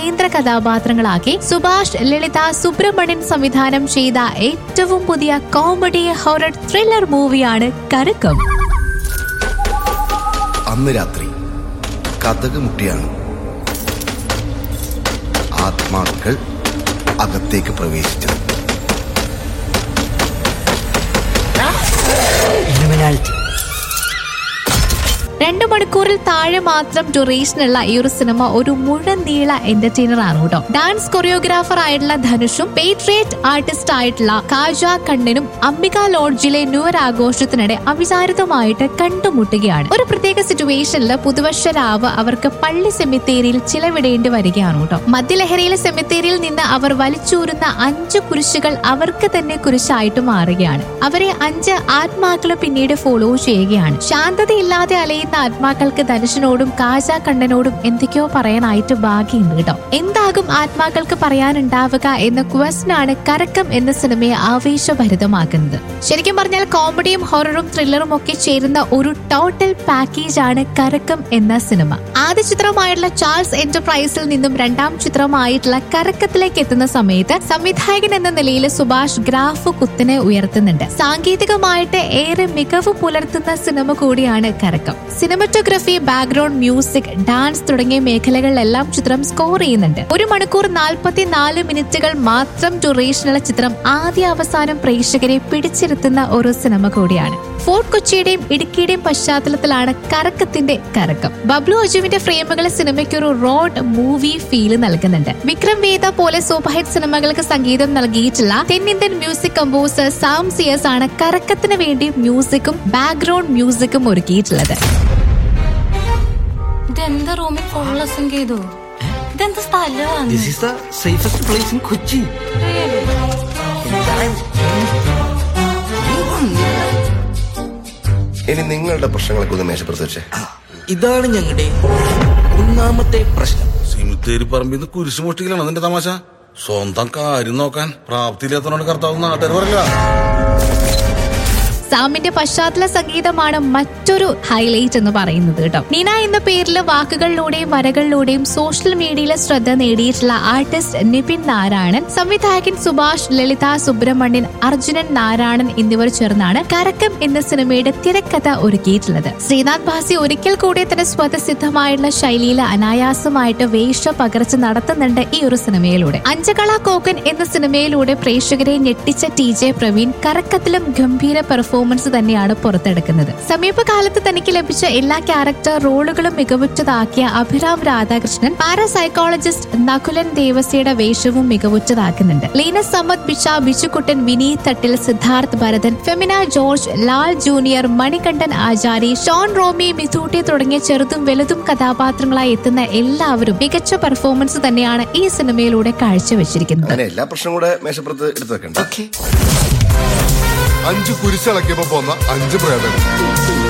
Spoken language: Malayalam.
കേന്ദ്ര കഥാപാത്രങ്ങളാക്കി സുഭാഷ് ലളിത സുബ്രഹ്മണ്യൻ സംവിധാനം ചെയ്ത ഏറ്റവും പുതിയ കോമഡി ഹൊറർ ത്രില്ലർ മൂവിയാണ് കരക്കം അന്ന് രാത്രി കഥക് മുട്ടിയാണ് ആത്മാക്കൾ അകത്തേക്ക് പ്രവേശിച്ചത് രണ്ടു മണിക്കൂറിൽ താഴെ മാത്രം ഡ്യൂറേഷനുള്ള ഈ ഒരു സിനിമ ഒരു മുഴനീള എന്റർടൈനർ ആണ് കേട്ടോ ഡാൻസ് കൊറിയോഗ്രാഫർ ആയിട്ടുള്ള ധനുഷും പേട്രിയറ്റ് ആർട്ടിസ്റ്റ് ആയിട്ടുള്ള കാജ കണ്ണനും അംബിക ലോഡ്ജിലെ ന്യൂ ഇയർ ആഘോഷത്തിനിടെ അവിചാരിതമായിട്ട് കണ്ടുമുട്ടുകയാണ് ഒരു പ്രത്യേക സിറ്റുവേഷനിൽ പുതുവർഷ രാവ് അവർക്ക് പള്ളി സെമിത്തേരിയിൽ ചിലവിടേണ്ടി വരികയാണ് കേട്ടോ മദ്യലഹരിയിലെ സെമിത്തേരിയിൽ നിന്ന് അവർ വലിച്ചൂരുന്ന അഞ്ച് കുരിശുകൾ അവർക്ക് തന്നെ കുരിശായിട്ട് മാറുകയാണ് അവരെ അഞ്ച് ആത്മാക്കൾ പിന്നീട് ഫോളോ ചെയ്യുകയാണ് ശാന്തതയില്ലാതെ അലയുന്ന ആത്മാക്കൾക്ക് ധനുഷിനോടും കാജ കണ്ണനോടും എന്തൊക്കെയോ പറയാനായിട്ട് ബാക്കിയുണ്ട് കേട്ടോ എന്താകും ആത്മാക്കൾക്ക് പറയാനുണ്ടാവുക എന്ന ക്വസ്റ്റൻ ആണ് കരക്കം എന്ന സിനിമയെ ആവേശഭരിതമാക്കുന്നത് ശരിക്കും പറഞ്ഞാൽ കോമഡിയും ഹൊററും ത്രില്ലറും ഒക്കെ ചേരുന്ന ഒരു ടോട്ടൽ പാക്കേജ് ആണ് കരക്കം എന്ന സിനിമ ആദ്യ ചിത്രമായിട്ടുള്ള ചാൾസ് എന്റർപ്രൈസിൽ നിന്നും രണ്ടാം ചിത്രമായിട്ടുള്ള കരക്കത്തിലേക്ക് എത്തുന്ന സമയത്ത് സംവിധായകൻ എന്ന നിലയിൽ സുഭാഷ് ഗ്രാഫ് കുത്തിനെ ഉയർത്തുന്നുണ്ട് സാങ്കേതികമായിട്ട് ഏറെ മികവ് പുലർത്തുന്ന സിനിമ കൂടിയാണ് കരക്കം സിനിമറ്റോഗ്രഫി ബാക്ക്ഗ്രൗണ്ട് മ്യൂസിക് ഡാൻസ് തുടങ്ങിയ മേഖലകളിലെല്ലാം ചിത്രം സ്കോർ ചെയ്യുന്നുണ്ട് ഒരു മണിക്കൂർ നാൽപ്പത്തിനാല് മിനിറ്റുകൾ മാത്രം ഡ്യൂറേഷനുള്ള ചിത്രം ആദ്യ അവസാനം പ്രേക്ഷകരെ പിടിച്ചിരുത്തുന്ന ഒരു സിനിമ കൂടിയാണ് ഫോർട്ട് കൊച്ചിയുടെയും ഇടുക്കിയുടെയും പശ്ചാത്തലത്തിലാണ് കറക്കത്തിന്റെ കറക്കം ബബ്ലു അജുവിന്റെ ഫ്രെയിമുകൾ സിനിമയ്ക്ക് ഒരു റോഡ് മൂവി ഫീല് നൽകുന്നുണ്ട് വിക്രം വേദ പോലെ സൂപ്പർ ഹിറ്റ് സിനിമകൾക്ക് സംഗീതം നൽകിയിട്ടുള്ള തെന്നിന്ത്യൻ മ്യൂസിക് കമ്പോസർ സാം സിയസ് ആണ് കറക്കത്തിന് വേണ്ടി മ്യൂസിക്കും ബാക്ക്ഗ്രൗണ്ട് മ്യൂസിക്കും ഒരുക്കിയിട്ടുള്ളത് ഇതെന്താ റൂമിൽ ഫുള്ള് ചെയ്തു ഇതെന്താ സ്ഥലമാണ് This is the safest place in Kochi. ഇനി നിങ്ങളുടെ പ്രശ്നങ്ങളൊക്കെ ഒന്ന് മേശപ്പുറത്ത് വെച്ചേ ഇതാണ് ഞങ്ങളുടെ ഒന്നാമത്തെ പ്രശ്നം സിമിത്തേരി പറമ്പിന്ന് കുരിശു മോഷ്ടിക്കലാണ് അതിന്റെ തമാശ സ്വന്തം കാര്യം നോക്കാൻ പ്രാപ്തിയില്ലാത്തവനോട് കർത്താവ് നാട്ടുകാർ പറയില്ല സാമിന്റെ പശ്ചാത്തല സംഗീതമാണ് മറ്റൊരു ഹൈലൈറ്റ് എന്ന് പറയുന്നത് കേട്ടോ നീന എന്ന പേരിൽ വാക്കുകളിലൂടെയും വരകളിലൂടെയും സോഷ്യൽ മീഡിയയിൽ ശ്രദ്ധ നേടിയിട്ടുള്ള ആർട്ടിസ്റ്റ് നിപിൻ നാരായണൻ സംവിധായകൻ സുഭാഷ് ലളിത സുബ്രഹ്മണ്യൻ അർജുനൻ നാരായണൻ എന്നിവർ ചേർന്നാണ് കരക്കം എന്ന സിനിമയുടെ തിരക്കഥ ഒരുക്കിയിട്ടുള്ളത് ശ്രീനാഥ് ഭാസി ഒരിക്കൽ കൂടി തന്റെ സ്വതസിദ്ധമായുള്ള ശൈലിയിൽ അനായാസമായിട്ട് വേഷ പകർച്ച നടത്തുന്നുണ്ട് ഈ ഒരു സിനിമയിലൂടെ അഞ്ചകള കോക്കൻ എന്ന സിനിമയിലൂടെ പ്രേക്ഷകരെ ഞെട്ടിച്ച ടി ജെ പ്രവീൺ കറക്കത്തിലും ഗംഭീര പെർഫോമൻസ് തന്നെയാണ് പുറത്തെടുക്കുന്നത് സമീപകാലത്ത് തനിക്ക് ലഭിച്ച എല്ലാ ക്യാരക്ടർ റോളുകളും മികവുറ്റതാക്കിയ അഭിരാം രാധാകൃഷ്ണൻ പാരാസൈക്കോളജിസ്റ്റ് നകുലൻ ദേവസ്യയുടെ വേഷവും മികവുറ്റതാക്കുന്നുണ്ട് ലീന സമ്മത് ബിഷ Bijukuttan Vineeth Thattil Siddharth Bharathan Femina George Lal junior Manikandan Achari Shaun Romy മിഥൂട്ടി തുടങ്ങിയ ചെറുതും വലുതും കഥാപാത്രങ്ങളായി എത്തുന്ന എല്ലാവരും മികച്ച പെർഫോമൻസ് തന്നെയാണ് ഈ സിനിമയിലൂടെ കാഴ്ചവെച്ചിരിക്കുന്നത് അങ്ങനെ എല്ലാ പ്രശ്നം കൂടെ മേശപ്പുറത്ത് എടുത്തു വെക്കണ്ട ഓക്കെ അഞ്ച് കുരിശിളക്കിയപ്പോ പോന്ന അഞ്ച് പ്രേതങ്ങൾ